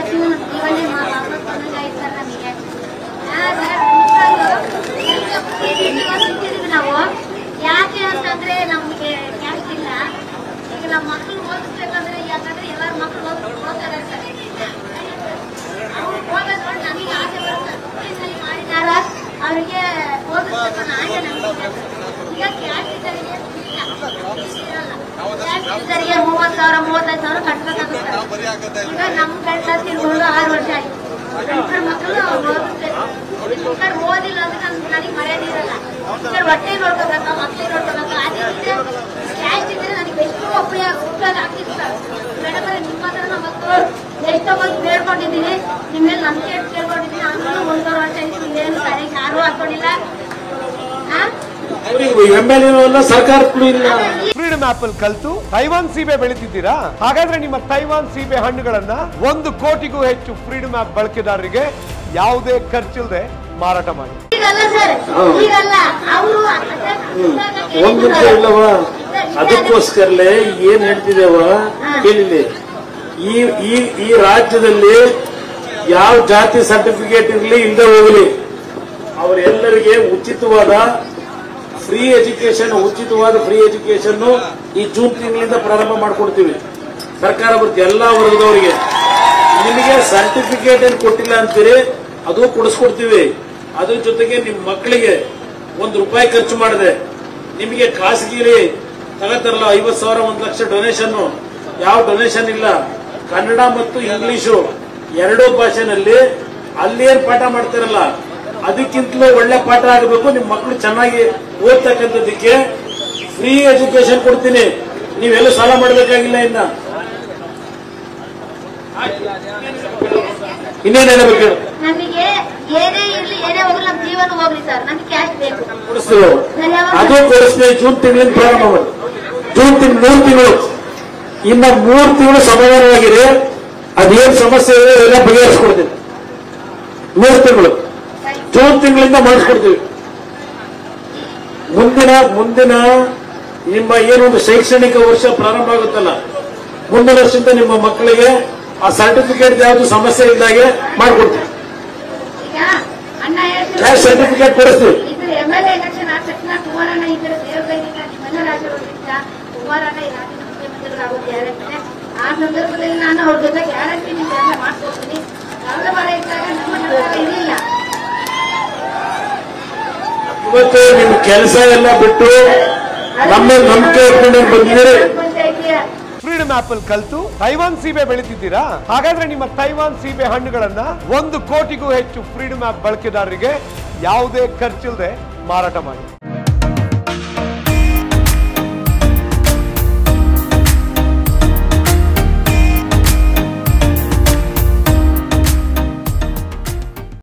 ಜೀವನ ಜೀವನೇ ಮಾತಾಡ್ಬೇಕು ಸರ್ ನಮಗೆ ಆ, ಸರ್, ನಿಜವಾಗ್ಲೂ ಎಲ್ಲಿಗೆ ನಿಂತಿದೀವಿ ನಾವು ಯಾಕೆ ಅಂತಂದ್ರೆ ನಮಗೆ ಕ್ಯಾಸ್ಟ್ ಇಲ್ಲ ಈಗ ನಮ್ಮ ಮಕ್ಕಳು ಓದಿಸ್ಬೇಕಂದ್ರೆ ಯಾಕಂದ್ರೆ ಎಲ್ಲರ ಮಕ್ಕಳು ಓದ್- ಓದ್ತಾ ಇದಾರೆ ಸರ್ ಅವ್ರು ಓದೋದ್ ನೋಡಿ ನಮಗೆ ಆಸೆ ಬರುತ್ತೆ ಸ್ಕೂಲಿನಲ್ಲಿ ಮಾಡಿದಾರ ಅವರಿಗೆ ಓದಿಸ್ಬೇಕು ಅನ್ನೋ ಆಸೆ ನಮಗೆ ಈಗ ಕ್ಯಾಸ್ಟ್ ಇದ್ದವರಿಗೆ ಇರಲ್ಲ ಕ್ಯಾಸ್ಟ್ ಇದ್ದವರಿಗೆ ಮೂವತ್ತು ಸಾವಿರ ಮೂವತ್ತೈದು ಸಾವಿರ ಕಟ್ಬೇಕಾಗುತ್ತೆ ಈಗ ನಮ್ಮ ಗಂಡ ತಿರ್ಕೊಂಡು ಆರು ವರ್ಷ ಆಯ್ತು ಗಂಡ್ರ ಮಕ್ಕಳು ಓದಿಸ್ಬೇಕು ಈಗ ಓದಿಲ್ಲ ಅಂದ್ರೆ ನನ್ ನನಗೆ ಮರ್ಯಾದೆ ಇರಲ್ಲ ಈಗ ಹೊಟ್ಟೆ ನೋಡ್ಕೋಬೇಕು ಮಕ್ಕಳು ನೋಡ್ಕೋಬೇಕು ಅದೇ ಕ್ಯಾಸ್ಟ್ ಇದ್ರೆ ನನಗೆ ಎಷ್ಟು ಉಪಯೋಗ ಉಪಯೋಗ ಆಗ್ತಿತ್ತು ಸರ್ ಮೇಡಮ್ ನಿಮ್ಮ ಹತ್ರ ನಮ್ಮ ಮಕ್ಕಳು ಎಷ್ಟೋ ಮಂದಿ ಬೇಡ್ಕೊಂಡಿದ್ದೀನಿ ನಿಮ್ಮ ಮೇಲೆ ನಂಬಿಕೆ ಇಟ್ಟು ಕೇಳ್ಕೊಂಡಿದ್ದೀನಿ ಆದ್ರೂ ಒಂದೂವರೆ ವರ್ಷ ಆಯ್ತು ಏನು ಸರಿಯಾಗಿ ಯಾರು ಹಾಕೊಂಡಿಲ್ಲ ಹಾ ಎಂ ಎಲ್ ಎ ಸರ್ಕಾರಕ್ಕೂ ಇಲ್ಲ ಫ್ರೀಡಮ್ ಆಪ್ ಅಲ್ಲಿ ಕಲ್ತು ತೈವಾನ್ ಸೀಬೆ ಬೆಳಿತಿದ್ದೀರಾ ಹಾಗಾದ್ರೆ ನಿಮ್ಮ ತೈವಾನ್ ಸೀಬೆ ಹಣ್ಣುಗಳನ್ನ ಒಂದು ಕೋಟಿಗೂ ಹೆಚ್ಚು ಫ್ರೀಡಮ್ ಆಪ್ ಬಳಕೆದಾರರಿಗೆ ಯಾವುದೇ ಖರ್ಚಿಲ್ಲದೆ ಮಾರಾಟ ಮಾಡಿ ಈಗಲ್ಲ ಸರ್ ಈಗಲ್ಲ ಅವರು ಒಂದ್ ನಿಮಿಷ ಇಲ್ಲವ ಅದಕ್ಕೋಸ್ಕರಲೇ ಏನ್ ಹೇಳ್ತಿದ್ದೇವ ಕೇಳಿಲಿ ಈ ಈ ಈ ರಾಜ್ಯದಲ್ಲಿ ಯಾವ ಜಾತಿ ಸರ್ಟಿಫಿಕೇಟ್ ಇರಲಿ ಇಲ್ಲದೆ ಹೋಗಲಿ ಅವರೆಲ್ಲರಿಗೆ ಉಚಿತವಾದ ಫ್ರೀ ಎಜುಕೇಶನ್ ಉಚಿತವಾದ ಫ್ರೀ ಎಜುಕೇಶನ್ ಈ ಜೂನ್ ತಿಂಗಳಿಂದ ಪ್ರಾರಂಭ ಮಾಡ್ಕೊಡ್ತೀವಿ ಸರ್ಕಾರ ಬರುತ್ತೆ ಎಲ್ಲಾ ವರ್ಗದವರಿಗೆ ನಿಮಗೆ ಸರ್ಟಿಫಿಕೇಟ್ ಏನ್ ಕೊಟ್ಟಿಲ್ಲ ಅಂತೀರಿ ಅದು ಕೊಡಿಸ್ಕೊಡ್ತೀವಿ ಅದ್ರ ಜೊತೆಗೆ ನಿಮ್ಮ ಮಕ್ಕಳಿಗೆ ಒಂದು ರೂಪಾಯಿ ಖರ್ಚು ಮಾಡದೆ ನಿಮಗೆ ಖಾಸಗಿಲಿ ತಗತಾರಲ್ಲ ಐವತ್ ಸಾವಿರ ಒಂದು ಲಕ್ಷ ಡೊನೇಷನ್ ಯಾವ ಡೊನೇಷನ್ ಇಲ್ಲ ಕನ್ನಡ ಮತ್ತು ಇಂಗ್ಲಿಷು ಎರಡೂ ಭಾಷೆನಲ್ಲಿ ಅಲ್ಲೇನ್ ಪಾಠ ಮಾಡ್ತಾರಲ್ಲ ಅದಕ್ಕಿಂತಲೂ ಒಳ್ಳೆ ಪಾಠ ಆಗಬೇಕು ನಿಮ್ಮ ಮಕ್ಕಳು ಚೆನ್ನಾಗಿ ಓದ್ತಕ್ಕಂಥದ್ದಕ್ಕೆ ಫ್ರೀ ಎಜುಕೇಶನ್ ಕೊಡ್ತೀನಿ ನೀವೆಲ್ಲ ಸಾಲ ಮಾಡಬೇಕಾಗಿಲ್ಲ ಇನ್ನ ಇನ್ನೇನ್ ಹೇಳ್ಬೇಕು ಹೇಳು? ನಮಗೆ ಏನೇ ಇರ್ಲಿ ಏನೇ ಹೋಗ್ಲಿ ನಮ್ಮ ಜೀವನ ಹೋಗ್ಲಿ ಸರ್ ನಮ್ಗೆ ಕ್ಯಾಶ್ ಬೇಕು ಕೊಡಿಸ್ತೀವಿ ಅದು ಕೊಡಿಸ್ತೀವಿ ಜೂನ್ ತಿಂಗಳಿಂದ ಪ್ರಾರಂಭ ಮಾಡಿ ಜೂನ್ ತಿಂಗಳು ಮೂರು ತಿಂಗಳು ಇನ್ನ ಮೂರು ತಿಂಗಳು ಸಮಾಧಾನವಾಗಿರಿ ಅದೇನ್ ಸಮಸ್ಯೆ ಇದೆ ಎಲ್ಲ ಬಗೆಹರಿಸ್ಕೊಡ್ತೀನಿ ಮೂರು ತಿಂಗಳು ಜೂನ್ ತಿಂಗಳಿಂದ ಮಾಡಿಸ್ಕೊಡ್ತೀವಿ ಮುಂದಿನ ಮುಂದಿನ ನಿಮ್ಮ ಏನೊಂದು ಶೈಕ್ಷಣಿಕ ವರ್ಷ ಪ್ರಾರಂಭ ಆಗುತ್ತಲ್ಲ ಮುಂದಿನ ವರ್ಷದಿಂದ ನಿಮ್ಮ ಮಕ್ಕಳಿಗೆ ಆ ಸರ್ಟಿಫಿಕೇಟ್ ಯಾವುದು ಸಮಸ್ಯೆ ಇದ್ದಾಗೆ ಮಾಡ್ಕೊಡ್ತೀವಿ ಈಗ ಅಣ್ಣ ಹೇಳ್ತಿದ್ರು ಕ್ಯಾಶ್ ಸರ್ಟಿಫಿಕೇಟ್ ಕೊಡಿಸ್ತೀವಿ ಇದು ಎಂ ಎಲ್ ಎಲೆಕ್ಷನ್ ಆದ ತಕ್ಷಣ ಕುಮಾರಣ್ಣ ಇದ್ರೆ ದೇವಗಳಿಂದ ನಿಮ್ಮೆಲ್ಲರ ಆಶೀರ್ವಾದದಿಂದ ಕುಮಾರಣ್ಣ ಈ ರಾಜ್ಯದ ಮುಖ್ಯಮಂತ್ರಿಗಳಾಗೋದು ಗ್ಯಾರಂಟಿ ಆ ಸಂದರ್ಭದಲ್ಲಿ ನಾನು ಅವ್ರ ಜೊತೆ ಗ್ಯಾರಂಟಿ ನಿಮ್ಗೆಲ್ಲ ಮಾಡ್ಕೊಡ್ತೀನಿ ಕಳೆದ ಬಾರ ಇದ್ದಾಗ ನಮ್ಮ ಸರ್ಕಾರ ಇರಲಿಲ್ಲ ಇವತ್ತು ನಿಮ್ ಕೆಲಸ ಎಲ್ಲ ಬಿಟ್ಟು ನಮ್ಮ ನಂಬಿಕೆ ಇಟ್ಕೊಂಡು ಬಂದಿದ್ದೀರಿ ಪಂಚಾಯತಿಯ ಫ್ರೀಡಮ್ ಆಪ್ ಅಲ್ಲಿ ಕಲ್ತು ತೈವಾನ್ ಸೀಬೆ ಬೆಳಿತಿದ್ದೀರಾ ಹಾಗಾದ್ರೆ ನಿಮ್ಮ ತೈವಾನ್ ಸೀಬೆ ಹಣ್ಣುಗಳನ್ನ ಒಂದು ಕೋಟಿಗೂ ಹೆಚ್ಚು ಫ್ರೀಡಮ್ ಆಪ್ ಬಳಕೆದಾರರಿಗೆ ಯಾವುದೇ ಖರ್ಚಿಲ್ಲದೆ ಮಾರಾಟ ಮಾಡಿ